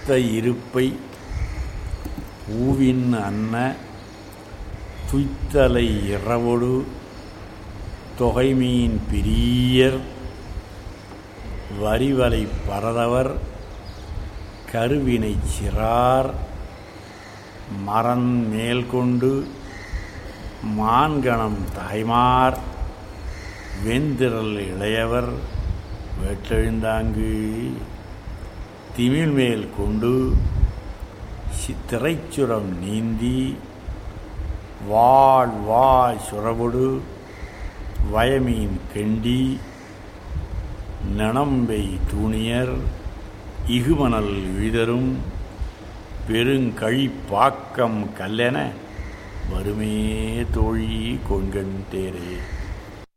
துய்த்த இருப்பை பூவின் அன்ன துய்த்தலை இரவொடு தொகைமீன் பிரியர் வரிவலை பரதவர் கருவினை சிறார் மரன் மேல் கொண்டு மான்கணம் தாய்மார் வெந்திரல் இளையவர் வேட்டெழுந்தாங்கு திமிழ் மேல் கொண்டு சி- திரைச்சுரம் நீந்தி வாழ் வாய் சுரபொடு வயமீன் கெண்டி நனம்பை தூணியர் இகுமணல் இழிதரும் பெருங்கழிப்பாக்கம் கல்லென வருமே தோழி கொண்கண் தேரே